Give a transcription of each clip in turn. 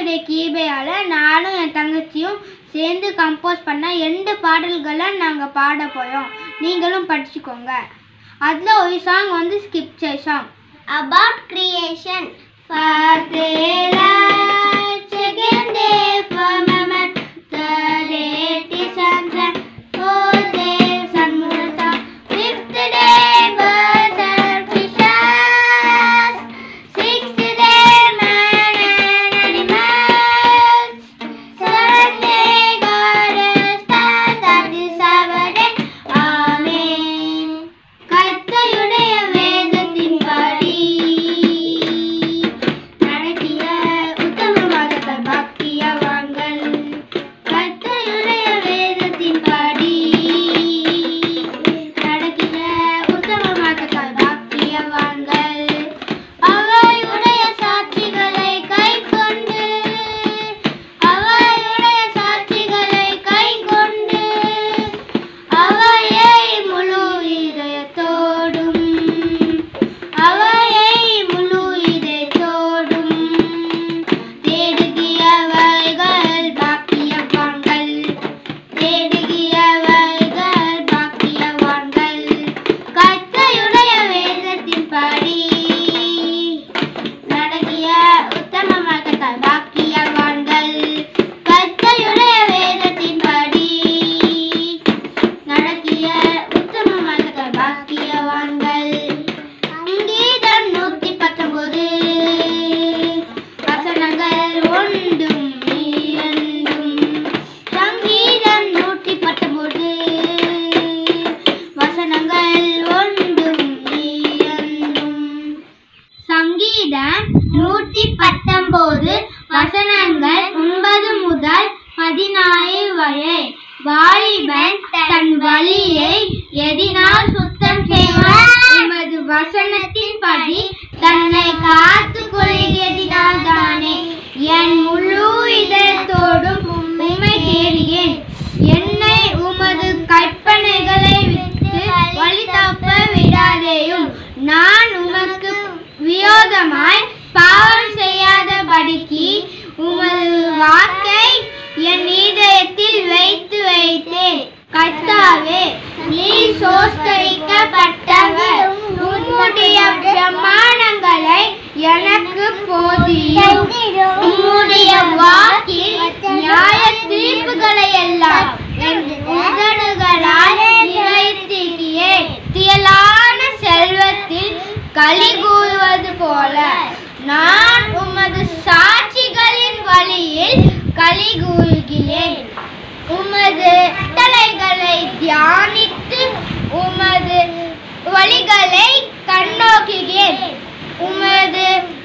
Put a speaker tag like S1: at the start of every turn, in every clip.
S1: ஆண்டவருடைய கீபையால் நானும் என் தங்கச்சியும் சேர்ந்து கம்போஸ் பண்ண ரெண்டு பாடல்களை நாங்கள் பாட போகிறோம் நீங்களும் படிச்சுக்கோங்க அதில் ஒரு சாங் வந்து skip song
S2: about creation.
S1: First day light, second day firmament, third day it is sunset, fourth day sun moon star, fifth day birds and fishes, sixth day man and animals, seventh day God is stand that is Sabbath day. Amen. கர்த்தருடைய வேதத்தின்படி நடக்கிய உத்தமமாக பாக்கியவான்கள் கர்த்தருடைய வேதத்தின்படி நடக்கிய உத்தமமாக பாக்கியவான்கள் அவையுடைய சாட்சிகளை கை கொண்டு அவையுடைய சாட்சிகளை கை கொண்டு அவையை முழு இதயத்தோடும் அவையை முழு இதயத்தோடும் தேடுகிறவர்கள் பாக்கியவான்கள் தேடுகிறவர்கள் பாக்கியவான்கள் கர்த்தருடைய வேதத்தின்படி நடக்கிய உத்தமமாக பாக்கியவான்கள் கர்த்தருடைய வேதத்தின்படி நடக்கிய உத்தமமாக பாக்கியவான்கள் சங்கீதம் நூத்தி பத்தொன்பது வசனங்கள் ஒன்றும் இரண்டும் சங்கீதம் நூற்றி பத்தொன்பது வசனங்கள் ஒன்றும் இரண்டும் சங்கீதம் நூற்றி பத்தொன்பது வசனங்கள் ஒன்பது முதல் பதினாறு வரை வாலிபன் தன் வழியை எதினால் சுத்தம் செய்வான் உமது வசனத்தின்படி தன்னை காத்து கொள்கிறதினால் தானே என் முழு இதயத்தோடும் உம்மை தேடுகிறேன் என்னை உமது கற்பனைகளை விட்டு வழி தப்ப விடாதேயும் நான் உமக்கு விரோதமாய் பாவம் செய்யாதபடிக்கு உமது வாக்கை என் இதயத்தில் வைத்து வைத்தேன் கர்த்தாவே நீ சோஸ்தரிக்கப்பட்டவர் உம்முடைய பிரமாணங்களை எனக்கு போதியும் உம்முடைய வாக்கில் நியாய தீர்ப்புகளை எல்லாம் என் உதடுகளால் நிறைத்திருக்கிறேன் தியலான செல்வத்தில் களி கூறுவது போல நான் உமது சாட்சிகளின் வழியில் களி கூறுகிறேன் உமது கட்டளைகளை தியானித்து உமது வழிகளை கண்ணோக்குகிறேன் உமது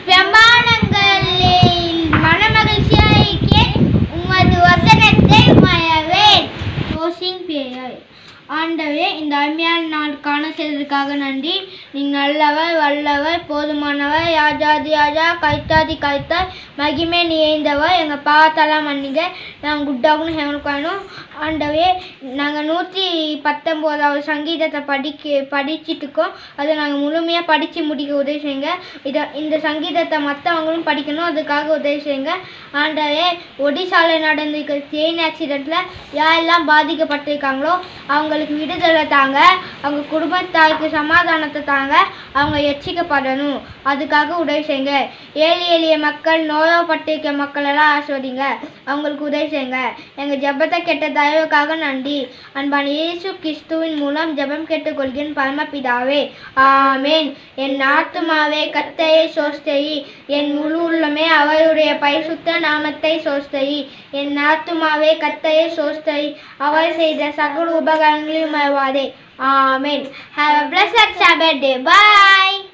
S1: பிரமாணங்களில் மனமகிழ்ச்சியாயிருக்கேன் உமது வசனத்தை மயவேன் ரோசிங் பேயர் ஆண்டவே இந்த அருமையான நாளுக்கான செய்ததுக்காக நன்றி நீங்கள் நல்லவர் வல்லவர் போதுமானவர் யாஜாதி யாஜா கைத்தாதி கைத்தாய் மகிமை நிறைந்தவர் எங்கள் பாவத்தெல்லாம் மன்னிங்க நாங்கள் குட்டாகணும் ஹெவனுக்கு வேணும் ஆண்டவே நாங்கள் நூற்றி பத்தொம்போதாவது சங்கீதத்தை படிக்க படிச்சுட்டு இருக்கோம் அதை நாங்கள் முழுமையாக படித்து முடிக்க உதவி செய்யுங்க இதை இந்த சங்கீதத்தை மற்றவங்களும் படிக்கணும் அதுக்காக உதவி செய்யுங்க ஆண்டவே ஒடிசாவில் நடந்திருக்கிற ட்ரெயின் ஆக்சிடெண்ட்டில் யாரெல்லாம் பாதிக்கப்பட்டிருக்காங்களோ அவங்களுக்கு விடுதலை தாங்க அவங்க குடும்பத்தாருக்கு சமாதானத்தை தாங்க அவங்க எச்சிக்கப்படணும் அதுக்காக உதவி செய்யுங்க ஏழை எளிய மக்கள் நோயப்பட்டிருக்க மக்கள் எல்லாம் ஆஸ்வதிங்க அவங்களுக்கு உதவி செய்யுங்க எங்கள் ஜெபத்தை கெட்ட தயவுக்காக நன்றி அன்பான இயேசு கிறிஸ்துவின் மூலம் ஜெபம் கேட்டுக்கொள்கிறேன் பரமபிதாவே ஆமேன் என் ஆத்துமாவே கத்தையை சோஸ்தரி என் முழு உள்ளமே அவருடைய பரிசுத்த நாமத்தை சோஸ்தரி என் ஆத்துமாவே கத்தையை சோஸ்தரி அவர் செய்த சகல உபகாரங்களையும் மறவாதே ஆமேன் have a blessed சாபட் day bye